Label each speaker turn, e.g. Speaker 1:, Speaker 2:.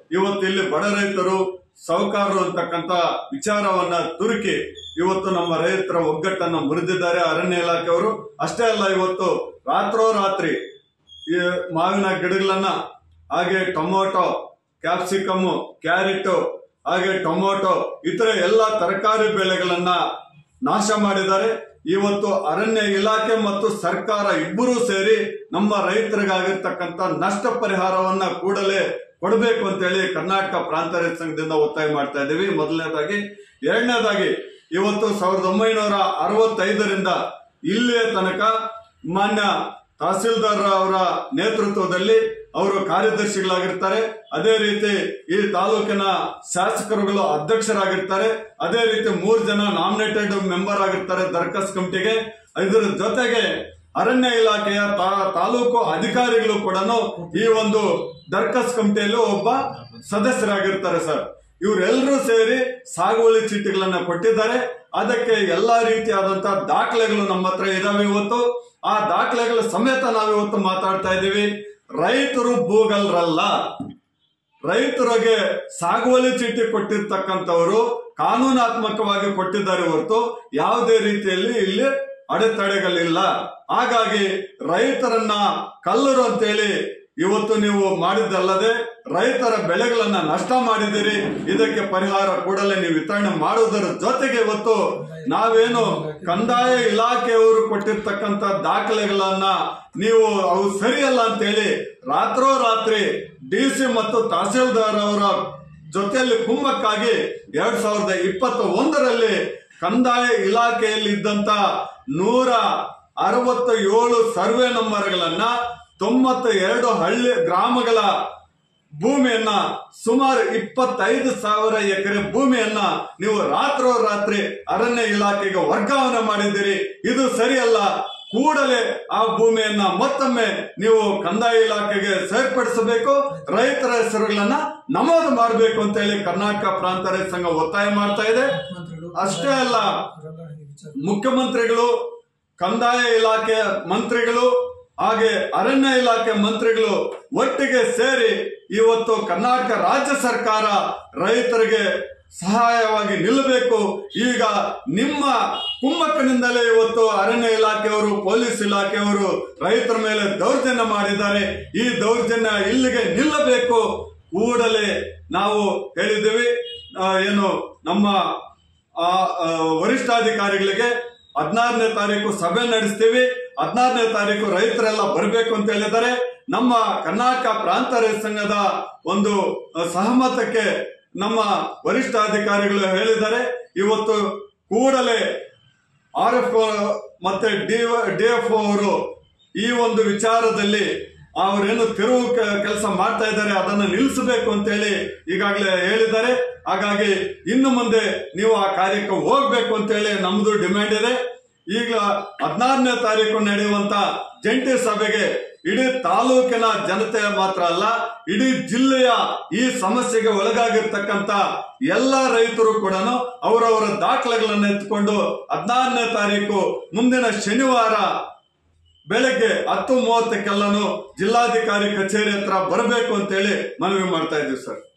Speaker 1: ಇವತ್ತು ಇಲ್ಲಿ ಬಡ ರೈತರು ಸಾಹುಕಾರರು ಅಂತಕ್ಕಂತ ವಿಚಾರವನ್ನ ತುರುಕಿ ಇವತ್ತು ನಮ್ಮ ರೈತರ ಒಗ್ಗಟ್ಟನ್ನು ಮುರಿದಿದ್ದಾರೆ ಅರಣ್ಯ ಇಲಾಖೆಯವರು ಅಷ್ಟೇ ಅಲ್ಲ ಇವತ್ತು ರಾತ್ರೋರಾತ್ರಿ ಈ ಮಾವಿನ ಗಿಡಗಳನ್ನ ಹಾಗೆ ಟೊಮೊಟೊ ಕ್ಯಾಪ್ಸಿಕಮ್ ಕ್ಯಾರೆಟ್ ಹಾಗೆ ಟೊಮೊಟೊ ಇತರ ಎಲ್ಲ ತರಕಾರಿ ಬೆಳೆಗಳನ್ನ ನಾಶ ಮಾಡಿದ್ದಾರೆ ಇವತ್ತು ಅರಣ್ಯ ಇಲಾಖೆ ಮತ್ತು ಸರ್ಕಾರ ಇಬ್ಬರೂ ಸೇರಿ ನಮ್ಮ ರೈತರಿಗಾಗಿರ್ತಕ್ಕಂಥ ನಷ್ಟ ಪರಿಹಾರವನ್ನ ಕೂಡಲೇ ಕೊಡಬೇಕು ಅಂತೇಳಿ ಕರ್ನಾಟಕ ಪ್ರಾಂತ ರೈತ ಸಂಘದಿಂದ ಒತ್ತಾಯ ಮಾಡ್ತಾ ಇದ್ದೀವಿ ಮೊದಲನೇದಾಗಿ ಎರಡನೇದಾಗಿ ಇವತ್ತು ಸಾವಿರದ ಒಂಬೈನೂರ ಅರವತ್ತೈದರಿಂದ ಇಲ್ಲಿಯ ತನಕ ಮಾನ್ಯ ತಹಸೀಲ್ದಾರ್ ಅವರ ನೇತೃತ್ವದಲ್ಲಿ ಅವರು ಕಾರ್ಯದರ್ಶಿಗಳಾಗಿರ್ತಾರೆ ಅದೇ ರೀತಿ ಈ ತಾಲೂಕಿನ ಶಾಸಕರುಗಳು ಅಧ್ಯಕ್ಷರಾಗಿರ್ತಾರೆ ಅದೇ ರೀತಿ ಮೂರು ಜನ ನಾಮಿನೇಟೆಡ್ ಮೆಂಬರ್ ಆಗಿರ್ತಾರೆ ದರ್ಖಾಸ್ ಕಮಿಟಿಗೆ ಇದರ ಜೊತೆಗೆ ಅರಣ್ಯ ಇಲಾಖೆಯ ತಾ- ತಾಲೂಕು ಅಧಿಕಾರಿಗಳು ಕೂಡ ಈ ಒಂದು ದರ್ಖಾಸ್ ಕಮಿಟಿಯಲ್ಲಿ ಒಬ್ಬ ಸದಸ್ಯರಾಗಿರ್ತಾರೆ ಸರ್ ಇವರೆಲ್ಲರೂ ಸೇರಿ ಸಾಗುವಳಿ ಚೀಟಿಗಳನ್ನ ಕೊಟ್ಟಿದ್ದಾರೆ ಅದಕ್ಕೆ ಎಲ್ಲಾ ರೀತಿಯಾದಂತಹ ದಾಖಲೆಗಳು ನಮ್ಮ ಹತ್ರ ಇದಾವೆ ಇವತ್ತು ಆ ದಾಖಲೆಗಳ ಸಮೇತ ನಾವು ಇವತ್ತು ಮಾತಾಡ್ತಾ ಇದ್ದೀವಿ ರೈತರು ಭೂಗಲ್ರಲ್ಲ ರೈತರಿಗೆ ಸಾಗುವಳಿ ಚೀಟಿ ಕೊಟ್ಟಿರ್ತಕ್ಕಂಥವರು ಕಾನೂನಾತ್ಮಕವಾಗಿ ಕೊಟ್ಟಿದ್ದಾರೆ ಹೊರತು ಯಾವುದೇ ರೀತಿಯಲ್ಲಿ ಇಲ್ಲಿ ಅಡೆತಡೆಗಳಿಲ್ಲ ಹಾಗಾಗಿ ರೈತರನ್ನ ಕಲ್ಲರು ಅಂತೇಳಿ ಇವತ್ತು ನೀವು ಮಾಡಿದ್ದಲ್ಲದೆ ರೈತರ ಬೆಳೆಗಳನ್ನ ನಷ್ಟ ಮಾಡಿದಿರಿ ಇದಕ್ಕೆ ಪರಿಹಾರ ಕೂಡಲೇ ನೀವು ವಿತರಣೆ ಮಾಡುವುದರ ಜೊತೆಗೆ ಇವತ್ತು ನಾವೇನು ಕಂದಾಯ ಇಲಾಖೆಯವರು ಕೊಟ್ಟಿರ್ತಕ್ಕಂಥ ದಾಖಲೆಗಳನ್ನ ನೀವು ಅವು ಸರಿಯಲ್ಲ ಅಂತೇಳಿ ರಾತ್ರೋರಾತ್ರಿ ಡಿ ಸಿ ಮತ್ತು ತಹಸೀಲ್ದಾರ್ ಅವರ ಜೊತೆಯಲ್ಲಿ ಕುಮ್ಮಕ್ಕಾಗಿ ಎರಡ್ ಸಾವಿರದ ಇಪ್ಪತ್ತ ಒಂದರಲ್ಲಿ ಕಂದಾಯ ಇಲಾಖೆಯಲ್ಲಿ ಇದ್ದಂತ ನೂರ ಅರವತ್ತ ಏಳು ಸರ್ವೆ ನಂಬರ್ಗಳನ್ನ ತೊಂಬತ್ತ ಎರಡು ಹಳ್ಳಿ ಗ್ರಾಮಗಳ ಭೂಮಿಯನ್ನ ಸುಮಾರು ಇಪ್ಪತ್ತೈದು ಸಾವಿರ ಎಕರೆ ಭೂಮಿಯನ್ನ ನೀವು ರಾತ್ರೋರಾತ್ರಿ ಅರಣ್ಯ ಇಲಾಖೆಗೆ ವರ್ಗಾವಣೆ ಮಾಡಿದ್ದೀರಿ ಇದು ಸರಿಯಲ್ಲ ಕೂಡಲೇ ಆ ಭೂಮಿಯನ್ನ ಮತ್ತೊಮ್ಮೆ ನೀವು ಕಂದಾಯ ಇಲಾಖೆಗೆ ಸೇರ್ಪಡಿಸಬೇಕು ರೈತರ ಹೆಸರುಗಳನ್ನ ನಮೂದು ಮಾಡಬೇಕು ಅಂತ ಹೇಳಿ ಕರ್ನಾಟಕ ಪ್ರಾಂತ ರೈತ ಸಂಘ ಒತ್ತಾಯ ಮಾಡ್ತಾ ಇದೆ ಅಷ್ಟೇ ಅಲ್ಲ ಮುಖ್ಯಮಂತ್ರಿಗಳು ಕಂದಾಯ ಇಲಾಖೆ ಮಂತ್ರಿಗಳು ಹಾಗೆ ಅರಣ್ಯ ಇಲಾಖೆ ಮಂತ್ರಿಗಳು ಒಟ್ಟಿಗೆ ಸೇರಿ ಇವತ್ತು ಕರ್ನಾಟಕ ರಾಜ್ಯ ಸರ್ಕಾರ ರೈತರಿಗೆ ಸಹಾಯವಾಗಿ ನಿಲ್ಲಬೇಕು ಈಗ ನಿಮ್ಮ ಕುಮ್ಮಕ್ಕಿನಿಂದಲೇ ಇವತ್ತು ಅರಣ್ಯ ಇಲಾಖೆಯವರು ಪೊಲೀಸ್ ಇಲಾಖೆಯವರು ರೈತರ ಮೇಲೆ ದೌರ್ಜನ್ಯ ಮಾಡಿದ್ದಾರೆ ಈ ದೌರ್ಜನ್ಯ ಇಲ್ಲಿಗೆ ನಿಲ್ಲಬೇಕು ಕೂಡಲೇ ನಾವು ಹೇಳಿದ್ದೇವೆ ಆ, ಏನು ನಮ್ಮ ಆ, ಆ, ವರಿಷ್ಠಾಧಿಕಾರಿಗಳಿಗೆ ಹದಿನಾರನೇ ತಾರೀಕು ಸಭೆ ನಡೆಸ್ತೀವಿ ಹದಿನಾರನೇ ತಾರೀಕು ರೈತರೆಲ್ಲ ಬರಬೇಕು ಅಂತ ಹೇಳಿದ್ದಾರೆ ನಮ್ಮ ಕರ್ನಾಟಕ ಪ್ರಾಂತ ರೈತ ಸಂಘದ ಒಂದು ಆ, ಸಹಮತಕ್ಕೆ ನಮ್ಮ ವರಿಷ್ಠಾಧಿಕಾರಿಗಳು ಹೇಳಿದ್ದಾರೆ ಇವತ್ತು ಕೂಡಲೇ ಆರ್ ಎಫ್ ಮತ್ತೆ ಡಿ ಡಿ ಎಫ್ ಅವರು ಈ ಒಂದು ವಿಚಾರದಲ್ಲಿ ಅವರೇನು ತಿರುವು ಕೆಲಸ ಮಾಡ್ತಾ ಇದ್ದಾರೆ ಅದನ್ನು ನಿಲ್ಲಿಸಬೇಕು ಅಂತೇಳಿ ಈಗಾಗಲೇ ಹೇಳಿದ್ದಾರೆ ಹಾಗಾಗಿ ಇನ್ನು ಮುಂದೆ ನೀವು ಆ ಕಾರ್ಯಕ್ಕೆ ಹೋಗ್ಬೇಕು ಅಂತೇಳಿ ನಮ್ದು ಡಿಮ್ಯಾಂಡ್ ಇದೆ ಈಗ ಹದಿನಾರನೇ ತಾರೀಕು ನಡೆಯುವಂತ ಜಂಟಿ ಸಭೆಗೆ ಇಡೀ ತಾಲೂಕಿನ ಜನತೆ ಮಾತ್ರ ಅಲ್ಲ ಇಡೀ ಜಿಲ್ಲೆಯ ಈ ಸಮಸ್ಯೆಗೆ ಒಳಗಾಗಿರ್ತಕ್ಕಂತ ಎಲ್ಲ ರೈತರು ಕೂಡ ಅವರವರ ದಾಖಲೆಗಳನ್ನು ಎತ್ಕೊಂಡು ಹದಿನಾರನೇ ತಾರೀಕು ಮುಂದಿನ ಶನಿವಾರ ಬೆಳಗ್ಗೆ ಹತ್ತು ಮೂವತ್ತಕ್ಕೆಲ್ಲನು ಜಿಲ್ಲಾಧಿಕಾರಿ ಕಚೇರಿ ಹತ್ರ ಬರಬೇಕು ಅಂತೇಳಿ ಮನವಿ ಮಾಡ್ತಾ ಇದ್ದೀವಿ ಸರ್